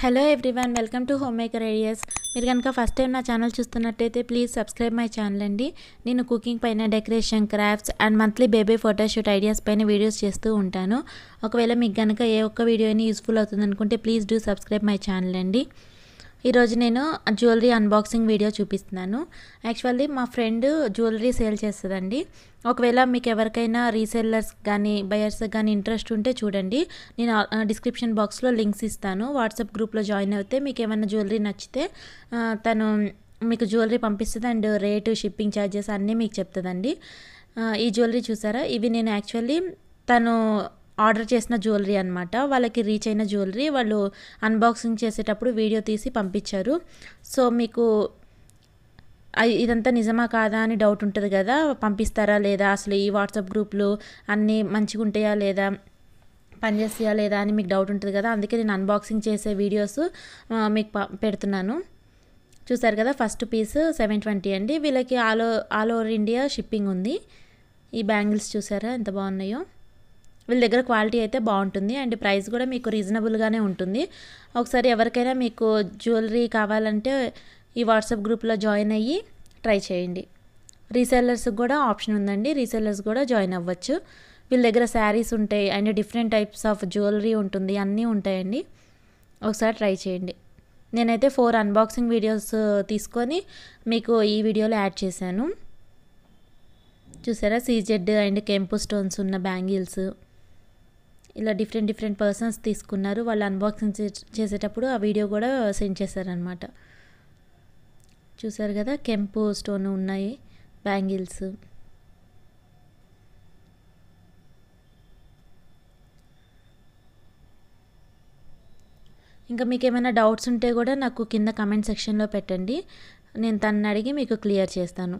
hello everyone welcome to home maker ideas మీరు కనుక first time నా ఛానల్ చూస్తున్నట్టయితే ప్లీజ్ సబ్స్క్రైబ్ మై ఛానల్ అండి నేను కుకింగ్ పైన decoration crafts and monthly baby photoshoot ideas పైన వీడియోస్ చేస్తూ ఉంటాను ఒకవేళ మీకు కనుక ఏ ఒక్క వీడియో అయినా యూస్ఫుల్ అవుతుంది అనుకుంటే please do subscribe my channel అండి ఈరోజు నేను జ్యువెలరీ అన్బాక్సింగ్ వీడియో చూపిస్తున్నాను యాక్చువల్లీ మా ఫ్రెండ్ జ్యువెలరీ సేల్ చేస్తుందండి ఒకవేళ మీకు ఎవరికైనా రీసెల్లర్స్ కానీ బయర్స్ కానీ ఇంట్రెస్ట్ ఉంటే చూడండి నేను డిస్క్రిప్షన్ బాక్స్లో లింక్స్ ఇస్తాను వాట్సాప్ గ్రూప్లో జాయిన్ అయితే మీకు ఏమైనా జ్యువెలరీ నచ్చితే ఆ, తను మీకు జ్యువెలరీ పంపిస్తుంది అండ్ రేటు షిప్పింగ్ ఛార్జెస్ అన్నీ మీకు చెప్తుందండి ఆ, ఈ జ్యువెలరీ చూసారా ఇవి నేను యాక్చువల్లీ తను ఆర్డర్ చేసిన జ్యువెలరీ అనమాట వాళ్ళకి రీచ్ అయిన జ్యువెలరీ వాళ్ళు అన్బాక్సింగ్ చేసేటప్పుడు వీడియో తీసి పంపించారు సో మీకు అయ్- ఇదంతా నిజమా కాదా అని డౌట్ ఉంటుంది కదా పంపిస్తారా లేదా అసలు ఈ వాట్సాప్ గ్రూప్లు అన్నీ మంచిగా ఉంటాయా లేదా పనిచేస్తాయా లేదా అని మీకు డౌట్ ఉంటుంది కదా అందుకే నేను అన్బాక్సింగ్ చేసే వీడియోస్ ఆ, మీకు ప- పెడుతున్నాను చూసారు కదా ఫస్ట్ పీస్ సెవెన్ ట్వంటీ అండి వీళ్ళకి ఆల్ ఓ- ఆల్ ఓవర్ ఇండియా షిప్పింగ్ ఉంది ఈ బ్యాంగిల్స్ చూసారా ఎంత బాగున్నాయో వీళ్ళ దగ్గర క్వాలిటీ అయితే బాగుంటుంది అండ్ ప్రైస్ కూడా మీకు రీజనబుల్గానే ఉంటుంది ఒకసారి ఎవరికైనా మీకు జ్యువెలరీ కావాలంటే ఈ వాట్సాప్ గ్రూప్లో జాయిన్ అయ్యి ట్రై చేయండి రీసెల్లర్స్ కూడా ఆప్షన్ ఉందండి రీసెల్లర్స్ కూడా జాయిన్ అవ్వచ్చు వీళ్ళ దగ్గర శారీస్ ఉంటాయి and different types of jewellery ఉంటుంది అన్నీ ఉంటాయండి ఒకసారి ట్రై చేయండి నేనైతే ఫోర్ అన్బాక్సింగ్ వీడియోస్ తీసుకొని మీకు ఈ వీడియోలో యాడ్ చేశాను చూసారా సీజెడ్ అండ్ కెంపు స్టోన్స్ ఉన్న బ్యాంగిల్స్ ఇలా డిఫరెంట్ డిఫరెంట్ పర్సన్స్ తీసుకున్నారు వాళ్ళు అన్బాక్సింగ్ చే- చేసేటప్పుడు ఆ వీడియో కూడా సెండ్ చేశారనమాట చూసారు కదా కెంపు స్టోన్ ఉన్నాయి బ్యాంగిల్స్ ఇంకా మీకు ఏమైనా డౌట్స్ ఉంటే కూడా నాకు కింద కమెంట్ సెక్షన్లో పెట్టండి నేను తనని అడిగి మీకు క్లియర్ చేస్తాను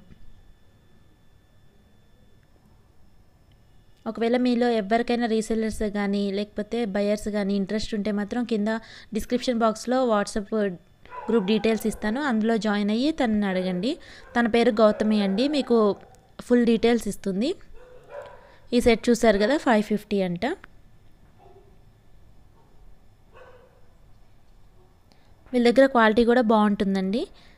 ఒకవేళ మీలో ఎవరికైనా రీసెల్లర్స్ కానీ లేకపోతే బయర్స్ కానీ ఇంట్రెస్ట్ ఉంటే మాత్రం కింద డిస్క్రిప్షన్ బాక్స్లో వాట్సాప్ గ్రూప్ డీటెయిల్స్ ఇస్తాను అందులో జాయిన్ అయ్యి తనని అడగండి తన పేరు గౌతమి అండి మీకు ఫుల్ డీటెయిల్స్ ఇస్తుంది ఈ సెట్ చూసారు కదా ఫైవ్ ఫిఫ్టీ అంట వీళ్ళ దగ్గర క్వాలిటీ కూడా బాగుంటుందండి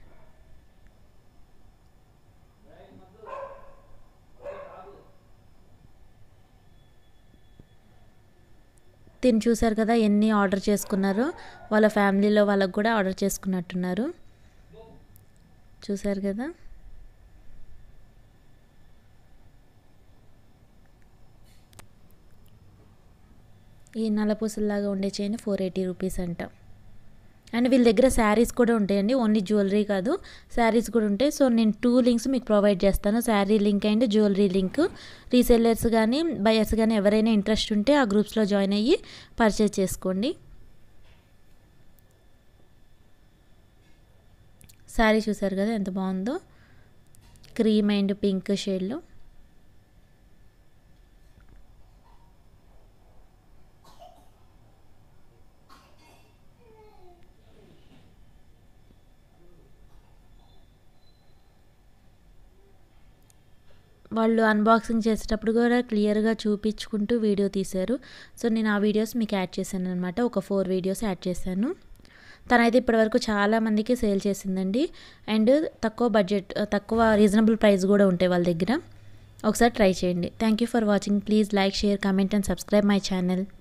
తిని చూసారు కదా ఎన్ని ఆర్డర్ చేసుకున్నారో వాళ్ళ ఫ్యామిలీలో వాళ్ళకు కూడా ఆర్డర్ చేసుకున్నట్టున్నారు చూసారు కదా ఈ నల్లపూసల్లాగా ఉండే చైన్ ఫోర్ ఎయిటీ రూపీస్ అంట అండ్ వీళ్ళ దగ్గర శారీస్ కూడా ఉంటాయండి ఓన్లీ జ్యువెలరీ కాదు శారీస్ కూడా ఉంటాయి సో నేను టూ లింక్స్ మీకు ప్రొవైడ్ చేస్తాను sari link and jewellery link resellers కానీ బయర్స్ కానీ ఎవరైనా ఇంట్రెస్ట్ ఉంటే ఆ గ్రూప్స్లో జాయిన్ అయ్యి పర్చేజ్ చేసుకోండి శారీ చూసారు కదా ఎంత బాగుందో క్రీమ్ అండ్ పింక్ షేడ్లో వాళ్ళు అన్బాక్సింగ్ చేసేటప్పుడు కూడా క్లియర్గా చూపించుకుంటూ వీడియో తీశారు సో నేను ఆ వీడియోస్ మీకు యాడ్ చేశాను అనమాట ఒక ఫోర్ వీడియోస్ యాడ్ చేశాను తనైతే ఇప్పటివరకు చాలా మందికి సేల్ చేసిందండి అండ్ తక్కువ బడ్జెట్ తక్కువ రీజనబుల్ ప్రైస్ కూడా ఉంటాయి వాళ్ళ దగ్గర ఒకసారి ట్రై చేయండి thank you for watching please like share comment and subscribe my channel